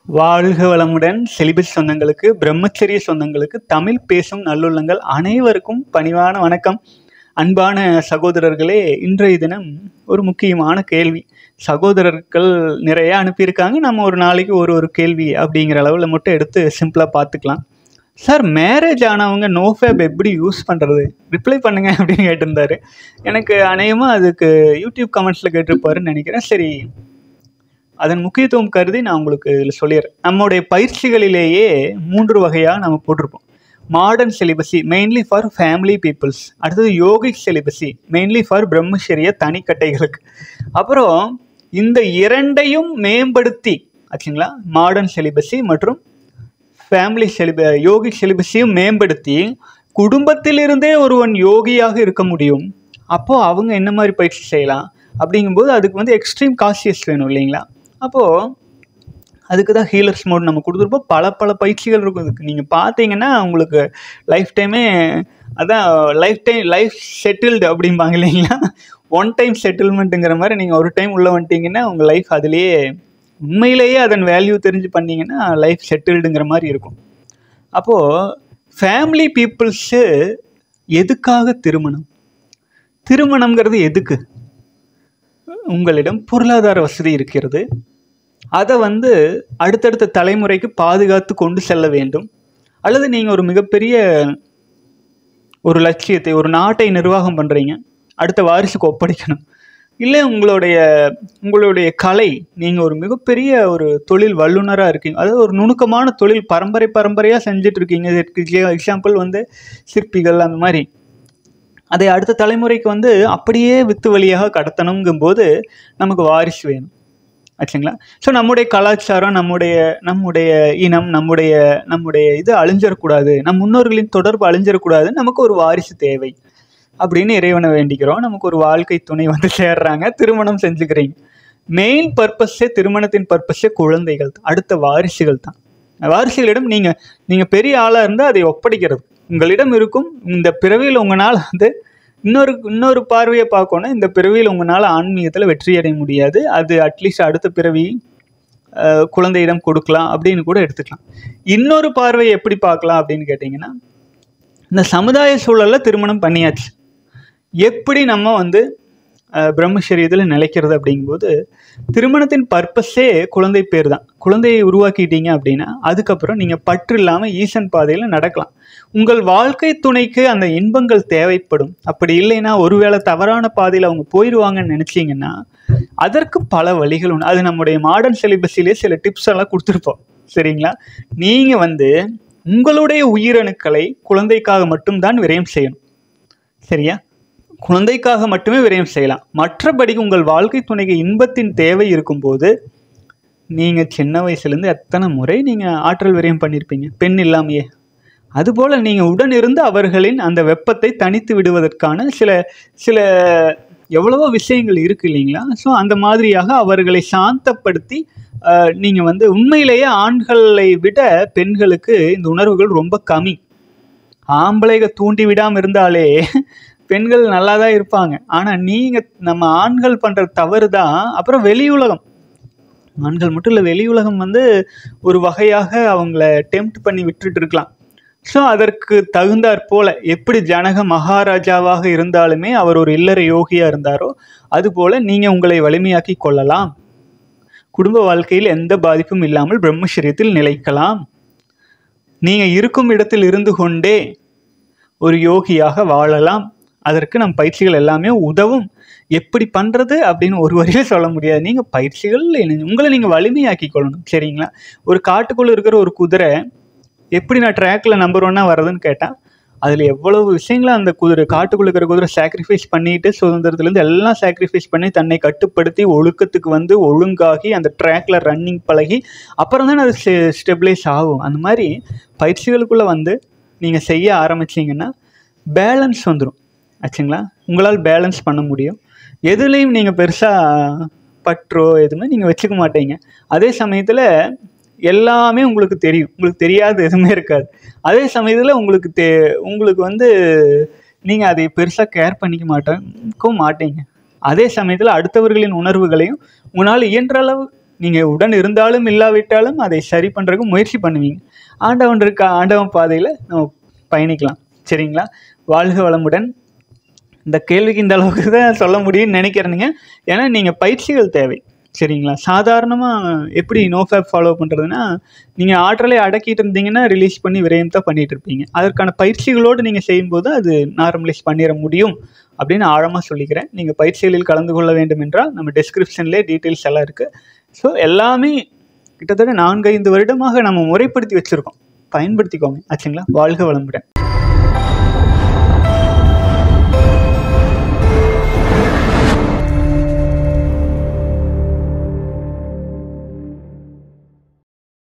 வாழ்க வளமுடன் செலிபஸ் சொந்தங்களுக்கு பிரம்மச்சரிய சொந்தங்களுக்கு தமிழ் பேசும் நல்லுள்ளங்கள் அனைவருக்கும் பணிவான வணக்கம் அன்பான சகோதரர்களே இன்றைய தினம் ஒரு முக்கியமான கேள்வி சகோதரர்கள் நிறைய அனுப்பியிருக்காங்க நம்ம ஒரு நாளைக்கு ஒரு ஒரு கேள்வி அப்படிங்கிற அளவில் மட்டும் எடுத்து சிம்பிளாக பார்த்துக்கலாம் சார் மேரேஜ் ஆனவங்க நோஃபேப் எப்படி யூஸ் பண்ணுறது ரிப்ளை பண்ணுங்க அப்படின்னு கேட்டிருந்தாரு எனக்கு அநேகமாக அதுக்கு யூடியூப் கமெண்ட்ஸில் கேட்டிருப்பாருன்னு நினைக்கிறேன் சரி அதன் முக்கியத்துவம் கருதி நான் உங்களுக்கு இதில் சொல்லிடுறேன் நம்முடைய பயிற்சிகளிலேயே மூன்று வகையாக நம்ம போட்டிருப்போம் modern celibacy mainly for family peoples அடுத்தது yogic celibacy mainly for brahmacharya தனிக்கட்டைகளுக்கு அப்புறம் இந்த இரண்டையும் மேம்படுத்தி ஆச்சுங்களா மாடர்ன் சிலிபஸி மற்றும் ஃபேமிலி செலிப யோகிக் சிலிபஸையும் மேம்படுத்தி குடும்பத்திலிருந்தே ஒருவன் யோகியாக இருக்க முடியும் அப்போது அவங்க என்ன மாதிரி பயிற்சி செய்யலாம் அப்படிங்கும்போது அதுக்கு வந்து எக்ஸ்ட்ரீம் காசியஸ் வேணும் இல்லைங்களா அப்போது அதுக்கு தான் ஹீலர்ஸ் மோட் நம்ம கொடுத்துருப்போம் பல பல பயிற்சிகள் இருக்கும் இதுக்கு நீங்கள் பார்த்தீங்கன்னா உங்களுக்கு லைஃப் டைமே அதான் லைஃப் டைம் லைஃப் செட்டில்டு அப்படிம்பாங்க இல்லைங்களா ஒன் டைம் செட்டில்மெண்ட்டுங்கிற மாதிரி நீங்கள் ஒரு டைம் உள்ளே வந்துட்டீங்கன்னா உங்கள் லைஃப் அதுலேயே உண்மையிலேயே அதன் வேல்யூ தெரிஞ்சு பண்ணீங்கன்னா லைஃப் செட்டில்டுங்கிற மாதிரி இருக்கும் அப்போது ஃபேமிலி பீப்புள்ஸு எதுக்காக திருமணம் திருமணம்ங்கிறது எதுக்கு உங்களிடம் பொருளாதார வசதி இருக்கிறது அதை வந்து அடுத்தடுத்த தலைமுறைக்கு பாதுகாத்து கொண்டு செல்ல வேண்டும் அல்லது நீங்கள் ஒரு மிகப்பெரிய ஒரு லட்சியத்தை ஒரு நாட்டை நிர்வாகம் பண்ணுறீங்க அடுத்த வாரிசுக்கு ஒப்படைக்கணும் இல்லை உங்களுடைய உங்களுடைய கலை நீங்கள் ஒரு மிகப்பெரிய ஒரு தொழில் வல்லுநராக இருக்கீங்க அதாவது ஒரு நுணுக்கமான தொழில் பரம்பரை பரம்பரையாக செஞ்சுட்டு இருக்கீங்க இதற்கு எக்ஸாம்பிள் வந்து சிற்பிகள் அந்த மாதிரி அதை அடுத்த தலைமுறைக்கு வந்து அப்படியே வித்து வழியாக கடத்தணுங்கும்போது நமக்கு வாரிசு வேணும் ஆச்சுங்களா ஸோ நம்முடைய கலாச்சாரம் நம்முடைய நம்முடைய இனம் நம்முடைய நம்முடைய இது அழிஞ்சிடக்கூடாது நம் முன்னோர்களின் தொடர்பு அழிஞ்சிடக்கூடாது நமக்கு ஒரு வாரிசு தேவை அப்படின்னு இறைவனை வேண்டிக்கிறோம் நமக்கு ஒரு வாழ்க்கை துணை வந்து சேர்றாங்க திருமணம் செஞ்சுக்கிறீங்க மெயின் பர்பஸே திருமணத்தின் பர்பஸே குழந்தைகள் தான் அடுத்த வாரிசுகள் தான் வாரிசுகளிடம் நீங்கள் நீங்கள் பெரிய ஆளாக இருந்தால் அதை ஒப்படைக்கிறது உங்களிடம் இருக்கும் இந்த பிறவியில் உங்களால் வந்து இன்னொரு இன்னொரு பார்வையை பார்க்கணும் இந்த பிறவியில் உங்களால் ஆன்மீகத்தில் வெற்றி அடைய முடியாது அது அட்லீஸ்ட் அடுத்த பிறவி குழந்தையிடம் கொடுக்கலாம் அப்படின்னு கூட எடுத்துக்கலாம் இன்னொரு பார்வையை எப்படி பார்க்கலாம் அப்படின்னு கேட்டிங்கன்னா இந்த சமுதாய சூழலில் திருமணம் பண்ணியாச்சு எப்படி நம்ம வந்து பிரம்மச்சரியத்தில் நிலைக்கிறது அப்படிங்கும்போது திருமணத்தின் பர்பஸே குழந்தை பேர் தான் குழந்தையை உருவாக்கிட்டீங்க அப்படின்னா அதுக்கப்புறம் நீங்கள் பற்று இல்லாமல் ஈசன் பாதையில் நடக்கலாம் உங்கள் வாழ்க்கை துணைக்கு அந்த இன்பங்கள் தேவைப்படும் அப்படி இல்லைன்னா ஒருவேளை தவறான பாதையில் அவங்க போயிடுவாங்கன்னு நினச்சிங்கன்னா அதற்கு பல வழிகள் உண்டு அது நம்முடைய மாடர்ன் சிலிபஸிலே சில டிப்ஸ் எல்லாம் கொடுத்துருப்போம் சரிங்களா நீங்கள் வந்து உங்களுடைய உயிரணுக்களை குழந்தைக்காக மட்டும்தான் விரயம் செய்யணும் சரியா குழந்தைக்காக மட்டுமே விரயம் செய்யலாம் மற்றபடி உங்கள் வாழ்க்கை துணைக்கு இன்பத்தின் தேவை இருக்கும்போது நீங்கள் சின்ன வயசுலேருந்து எத்தனை முறை நீங்கள் ஆற்றல் விரயம் பண்ணியிருப்பீங்க பெண் இல்லாமையே அதுபோல் நீங்கள் உடன் இருந்து அவர்களின் அந்த வெப்பத்தை தனித்து விடுவதற்கான சில சில எவ்வளவோ விஷயங்கள் இருக்குது இல்லைங்களா ஸோ அந்த மாதிரியாக அவர்களை சாந்தப்படுத்தி நீங்கள் வந்து உண்மையிலேயே ஆண்களை விட பெண்களுக்கு இந்த உணர்வுகள் ரொம்ப கம்மி ஆம்பளைக தூண்டி விடாமல் இருந்தாலே பெண்கள் நல்லா தான் இருப்பாங்க ஆனால் நீங்கள் நம்ம ஆண்கள் பண்ணுற தவறு தான் அப்புறம் வெளி உலகம் ஆண்கள் மட்டும் இல்லை வெளி உலகம் வந்து ஒரு வகையாக அவங்கள டெம்ப்ட் பண்ணி விட்டுட்டு இருக்கலாம் ஸோ அதற்கு தகுந்தாற் போல எப்படி ஜனக மகாராஜாவாக இருந்தாலுமே அவர் ஒரு இல்லற யோகியாக இருந்தாரோ அதுபோல் நீங்கள் உங்களை வலிமையாக்கி கொள்ளலாம் குடும்ப வாழ்க்கையில் எந்த பாதிப்பும் இல்லாமல் பிரம்மச்சரியத்தில் நிலைக்கலாம் நீங்கள் இருக்கும் இடத்தில் இருந்து கொண்டே ஒரு யோகியாக வாழலாம் அதற்கு நம் பயிற்சிகள் எல்லாமே உதவும் எப்படி பண்ணுறது அப்படின்னு ஒரு வரியில் சொல்ல முடியாது நீங்கள் பயிற்சிகள் உங்களை நீங்கள் வலிமையாக்கி கொள்ளணும் சரிங்களா ஒரு காட்டுக்குள்ளே இருக்கிற ஒரு குதிரை எப்படி நான் ட்ராக்கில் நம்பர் ஒன்னாக வர்றதுன்னு கேட்டால் அதில் எவ்வளவு விஷயங்களை அந்த குதிரை காட்டுக்குள்ளே இருக்கிற குதிரை சாக்ரிஃபைஸ் பண்ணிட்டு சுதந்திரத்துலேருந்து எல்லாம் சாக்ரிஃபைஸ் பண்ணி தன்னை கட்டுப்படுத்தி ஒழுக்கத்துக்கு வந்து ஒழுங்காகி அந்த ட்ராக்ல ரன்னிங் பழகி அப்புறம் தான் அது ஸ்டெபிளைஸ் ஆகும் அந்த மாதிரி பயிற்சிகளுக்குள்ளே வந்து நீங்கள் செய்ய ஆரம்பிச்சிங்கன்னா பேலன்ஸ் வந்துடும் ஆச்சுங்களா உங்களால் பேலன்ஸ் பண்ண முடியும் எதுலேயும் நீங்கள் பெருசாக பற்றோ எதுவுமே நீங்கள் வச்சுக்க மாட்டீங்க அதே சமயத்தில் எல்லாமே உங்களுக்கு தெரியும் உங்களுக்கு தெரியாத எதுவுமே இருக்காது அதே சமயத்தில் உங்களுக்கு தே உங்களுக்கு வந்து நீங்கள் அதை பெருசாக கேர் பண்ணிக்க மாட்டேங்கவும் மாட்டீங்க அதே சமயத்தில் அடுத்தவர்களின் உணர்வுகளையும் உங்களால் இயன்ற அளவு நீங்கள் உடன் இருந்தாலும் இல்லாவிட்டாலும் அதை சரி பண்ணுறதுக்கு முயற்சி பண்ணுவீங்க ஆண்டவன் இருக்க ஆண்டவன் பாதையில் நம்ம பயணிக்கலாம் சரிங்களா வாழ்க வளமுடன் இந்த கேள்விக்கு இந்த அளவுக்கு தான் சொல்ல முடியும்னு நினைக்கிறேனுங்க ஏன்னா நீங்கள் பயிற்சிகள் தேவை சரிங்களா சாதாரணமாக எப்படி நோ ஃபேப் ஃபாலோ பண்ணுறதுன்னா நீங்கள் ஆற்றலை அடக்கிட்டு இருந்தீங்கன்னா ரிலீஸ் பண்ணி விரையும் தான் பண்ணிட்டு இருப்பீங்க அதற்கான பயிற்சிகளோடு நீங்கள் செய்யும்போது அது நார்மலைஸ் பண்ணிட முடியும் அப்படின்னு ஆழமாக சொல்லிக்கிறேன் நீங்கள் பயிற்சிகளில் கலந்து கொள்ள வேண்டும் என்றால் நம்ம டிஸ்கிரிப்ஷன்லேயே டீட்டெயில்ஸ் எல்லாம் இருக்குது ஸோ எல்லாமே கிட்டத்தட்ட நான்கு ஐந்து வருடமாக நம்ம முறைப்படுத்தி வச்சுருக்கோம் பயன்படுத்திக்கோங்க ஆச்சுங்களா வாழ்க வளமுடன்